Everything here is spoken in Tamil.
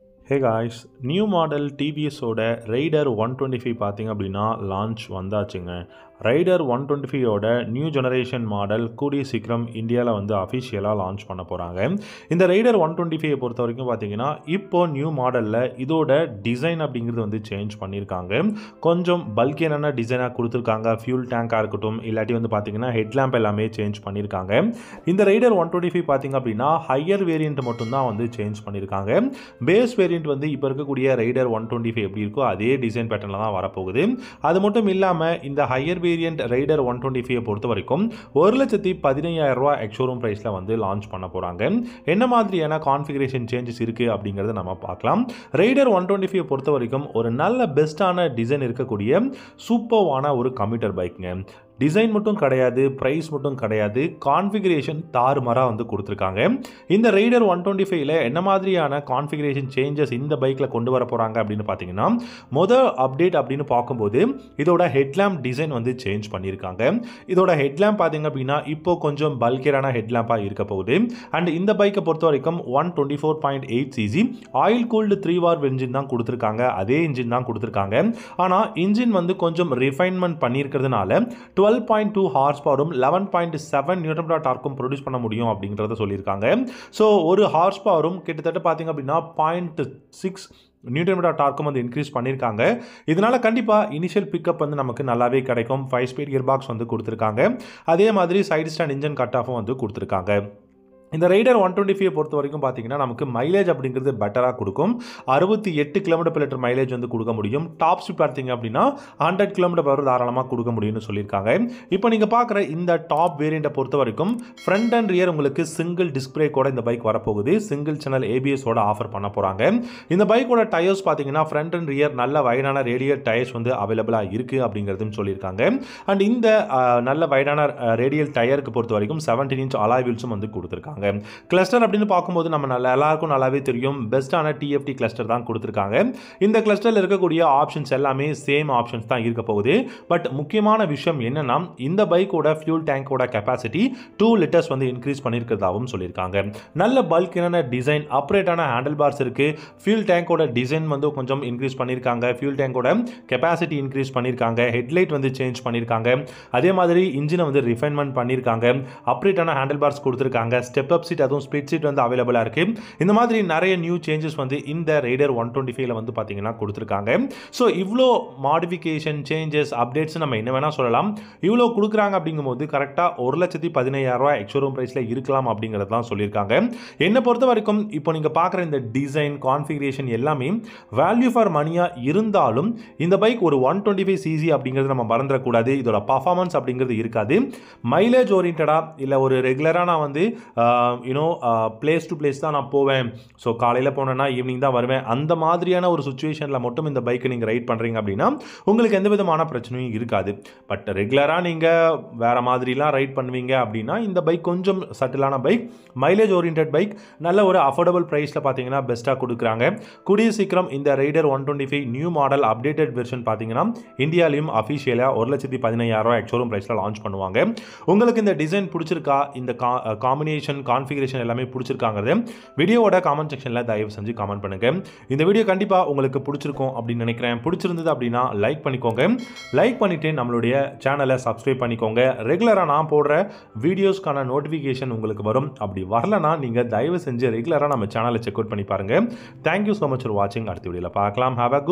ஹே காய்ஸ் நியூ மாடல் டிவிஎஸோட ரைடர் ஒன் டுவெண்ட்டி ஃபைவ் பார்த்தீங்க அப்படின்னா லான்ச் வந்தாச்சுங்க ரைடர் ஒன் டுவெண்ட்டி ஃபைவோட நியூ ஜெனரேஷன் மாடல் கூடிய சீக்கிரம் இந்தியாவில் வந்து அஃபிஷியலாக லான்ச் பண்ண போகிறாங்க இந்த ரைடர் ஒன் டுவெண்ட்டி ஃபைவை பொறுத்த வரைக்கும் பார்த்தீங்கன்னா இப்போ நியூ மாடலில் இதோட டிசைன் அப்படிங்கிறது வந்து சேஞ்ச் பண்ணியிருக்காங்க கொஞ்சம் பல்கியான டிசைனாக கொடுத்துருக்காங்க ஃபியூல் டேங்காக இருக்கட்டும் இல்லாட்டி வந்து பார்த்தீங்கன்னா ஹெட்லாம்ப் எல்லாமே சேஞ்ச் பண்ணியிருக்காங்க இந்த ரைடர் ஒன் டுவெண்ட்டி ஃபைவ் பார்த்தீங்க அப்படின்னா ஹையர் வேரியண்ட் மட்டும்தான் வந்து சேஞ்ச் பண்ணியிருக்காங்க பேஸ் வேரியண்ட் வந்து இப்போ இருக்கக்கூடிய ரைடர் ஒன் டுவெண்ட்டி ஃபைவ் எப்படி இருக்கோ அதே டிசைன் பேட்டர்னில் தான் வரப்போகுது அது மட்டும் இல்லாமல் இந்த higher variant rider one twenty ஃபைவை பொறுத்த வரைக்கும் ஒரு லட்சத்தி பதினையாயிரம் ரூபா எக்ஷோரூம் ப்ரைஸில் வந்து லான்ச் பண்ண போகிறாங்க என்ன மாதிரியான கான்ஃபிகரேஷன் சேஞ்சஸ் இருக்குது அப்படிங்கிறத நம்ம பார்க்கலாம் ரைடர் ஒன் டுவெண்ட்டி ஃபைவ் பொறுத்த வரைக்கும் ஒரு நல்ல பெஸ்ட்டான டிசைன் இருக்கக்கூடிய சூப்பர்வான ஒரு கம்ப்யூட்டர் பைக்குங்க டிசைன் மட்டும் கிடையாது ப்ரைஸ் மட்டும் கிடையாது கான்ஃபிகரேஷன் தாறுமாறாக வந்து கொடுத்துருக்காங்க இந்த ரைடர் ஒன் டுவெண்ட்டி ஃபைவ்ல என்ன மாதிரியான கான்ஃபிகரேஷன் சேஞ்சஸ் இந்த பைக்கில் கொண்டு வர போகிறாங்க அப்படின்னு பார்த்தீங்கன்னா மொதல் அப்டேட் அப்படின்னு பார்க்கும்போது இதோட ஹெட்லாம்ப் டிசைன் வந்து சேஞ்ச் பண்ணியிருக்காங்க இதோட ஹெட்லாம்ப் பார்த்தீங்க அப்படின்னா இப்போ கொஞ்சம் பல்கியரான ஹெட்லாம்பாக இருக்க போகுது அண்ட் இந்த பைக்கை பொறுத்த வரைக்கும் one twenty four point eight CC oil cooled three valve engine தான் கொடுத்துருக்காங்க அதே இன்ஜின் தான் கொடுத்துருக்காங்க ஆனால் இன்ஜின் வந்து கொஞ்சம் ரிஃபைன்மெண்ட் பண்ணியிருக்கிறதுனால டுவெல் பாயிண்ட் டூ ஹார்ஸ் பவரும் லெவன் பாயிண்ட் செவன் நியூட்டன் டார்க்கும் ப்ரொடியூஸ் பண்ண முடியும் அப்படிங்கிறத சொல்லியிருக்காங்க ஸோ ஒரு ஹார்ஸ் பவரும் கிட்டத்தட்ட பார்த்தீங்க அப்படின்னா பாயிண்ட் சிக்ஸ் நியூட்டன் மீட்டர் டார்க்கும் வந்து இன்க்ரீஸ் பண்ணியிருக்காங்க இதனால் கண்டிப்பாக இனிஷியல் பிக்கப் வந்து நமக்கு நல்லாவே கிடைக்கும் ஃபைவ் ஸ்பீட் கியர் பாக்ஸ் வந்து கொடுத்துருக்காங்க அதே மாதிரி சைடு ஸ்டாண்ட் இன்ஜின் கட் ஆஃபும் வந்து கொடுத்துருக்காங்க இந்த ரைடர் ஒன் டுவெண்ட்டி ஃபைவ் பொறுத்த வரைக்கும் பார்த்தீங்கன்னா நமக்கு மைலேஜ் அப்படிங்கிறது பெட்டராக கொடுக்கும் அறுபத்தி எட்டு கிலோமீட்டர் per லிட்டர் மைலேஜ் வந்து கொடுக்க முடியும் டாப் ஸ்பீட் பார்த்தீங்க அப்படின்னா ஹண்ட்ரட் கிலோமீட்டர் பவர் தாராளமாக கொடுக்க முடியும்னு சொல்லியிருக்காங்க இப்போ நீங்கள் பார்க்குற இந்த டாப் வேரியண்ட்டை பொறுத்த வரைக்கும் ஃப்ரண்ட் அண்ட் ரியர் உங்களுக்கு சிங்கிள் டிஸ்பிளேக்கோட இந்த பைக் வரப்போகுது சிங்கிள் சேனல் ஏபிஎஸோட ஆஃபர் பண்ண போகிறாங்க இந்த பைக்கோட டயர்ஸ் பார்த்தீங்கன்னா ஃப்ரண்ட் அண்ட் ரியர் நல்ல வைடான ரேடியல் டயர்ஸ் வந்து அவைலபிளாக இருக்குது அப்படிங்கிறதும் சொல்லியிருக்காங்க அண்ட் இந்த அஹ், நல்ல வைடான ரேடியல் டயருக்கு பொறுத்த வரைக்கும் செவன்டீன் இன்ச் அலாய் வீல்ஸும் வந்து கொடுத்துருக்காங்க கிளஸ்டர் அப்படின்னு பார்க்கும்போது நம்ம நல்லா எல்லாருக்கும் நல்லாவே தெரியும் பெஸ்ட்டான டிஎஃப்டி கிளஸ்டர் தான் கொடுத்துருக்காங்க இந்த கிளஸ்டரில் இருக்கக்கூடிய ஆப்ஷன்ஸ் எல்லாமே சேம் ஆப்ஷன்ஸ் தான் இருக்க போகுது பட் முக்கியமான விஷயம் என்னன்னா இந்த பைக்கோட ஃபியூல் டேங்கோட கெப்பாசிட்டி டூ லிட்டர்ஸ் வந்து இன்க்ரீஸ் பண்ணியிருக்கிறதாகவும் சொல்லியிருக்காங்க நல்ல பல்கினான டிசைன் அப்ரேட்டான ஹேண்டில் பார்ஸ் இருக்குது ஃபியூல் டேங்கோட டிசைன் வந்து கொஞ்சம் இன்க்ரீஸ் பண்ணியிருக்காங்க ஃபியூல் டேங்கோட கெப்பாசிட்டி இன்க்ரீஸ் பண்ணியிருக்காங்க ஹெட்லைட் வந்து சேஞ்ச் பண்ணியிருக்காங்க அதே மாதிரி இன்ஜினை வந்து ரிஃபைன்மெண்ட் பண்ணியிருக்காங்க அப்ரேட்டான ஹேண்டில் பார்ஸ் கொடுத்துருக்காங்க ஸ்டெப் அப் சீட் அதுவும் ஸ்பீட் சீட் வந்து அவைலபிளாக இருக்குது இந்த மாதிரி நிறைய நியூ சேஞ்சஸ் வந்து இந்த ரைடர் ஒன் டுவெண்ட்டி ஃபைவ்ல வந்து பார்த்தீங்கன்னா கொடுத்துருக்காங்க ஸோ இவ்வளோ மாடிஃபிகேஷன் சேஞ்சஸ் அப்டேட்ஸ் நம்ம என்ன வேணால் சொல்லலாம் இவ்வளோ கொடுக்குறாங்க அப்படிங்கும்போது கரெக்டாக ஒரு லட்சத்தி பதினையாயிரரூவா எக்ஷோரூம் ப்ரைஸில் இருக்கலாம் அப்படிங்கிறது தான் சொல்லியிருக்காங்க என்னை பொறுத்த வரைக்கும் இப்போ நீங்கள் பார்க்குற இந்த டிசைன் கான்ஃபிகரேஷன் எல்லாமே வேல்யூ ஃபார் மணியாக இருந்தாலும் இந்த பைக் ஒரு ஒன் டுவெண்ட்டி ஃபைவ் சிசி அப்படிங்கிறது நம்ம மறந்துடக்கூடாது இதோட பர்ஃபார்மன்ஸ் அப்படிங்கிறது இருக்காது மைலேஜ் ஓரியன்டாக இல்லை ஒரு ரெகுலராக நான் வந்து யூனோ பிளேஸ் டு பிளேஸ் தான் நான் போவேன் ஸோ காலையில் போனேன்னா ஈவினிங் தான் வருவேன் அந்த மாதிரியான ஒரு சுச்சுவேஷனில் மட்டும் இந்த பைக்கை நீங்கள் ரைட் பண்ணுறீங்க அப்படின்னா உங்களுக்கு எந்த விதமான பிரச்சனையும் இருக்காது பட் ரெகுலராக நீங்கள் வேறு மாதிரிலாம் ரைட் பண்ணுவீங்க அப்படின்னா இந்த பைக் கொஞ்சம் சட்டிலான பைக் மைலேஜ் ஓரியன்ட் பைக் நல்ல ஒரு அஃபோர்டபுள் ப்ரைஸில் பார்த்தீங்கன்னா பெஸ்ட்டாக கொடுக்குறாங்க கூடிய சீக்கிரம் இந்த rider one twenty five new model updated version பார்த்தீங்கன்னா இந்தியாலையும் அஃபிஷியலாக ஒரு லட்சத்தி பதினையாயிரம் எக்ஷோரூம் ப்ரைஸில் லான்ச் பண்ணுவாங்க உங்களுக்கு இந்த டிசைன் பிடிச்சிருக்கா இந்த கா காம்பினேஷன் கான்ஃபிகரேஷன் எல்லாமே பிடிச்சிருக்காங்கிறது வீடியோவோட காமெண்ட் செக்ஷனில் தயவு செஞ்சு காமெண்ட் பண்ணுங்க இந்த வீடியோ கண்டிப்பாக உங்களுக்கு பிடிச்சிருக்கும் அப்படின்னு நினைக்கிறேன் பிடிச்சிருந்தது அப்படின்னா லைக் பண்ணிக்கோங்க லைக் பண்ணிவிட்டு நம்மளுடைய சேனலை சப்ஸ்கிரைப் பண்ணிக்கோங்க ரெகுலராக நான் போடுற வீடியோஸ்க்கான நோட்டிஃபிகேஷன் உங்களுக்கு வரும் அப்படி வரலனா நீங்கள் தயவு செஞ்சு ரெகுலராக நம்ம சேனலை செக் அவுட் பண்ணி பாருங்கள் தேங்க்யூ ஸோ மச் ஃபார் வாட்சிங் அடுத்த வீடியோவில் பார்க்கலாம் ஹாவ் அ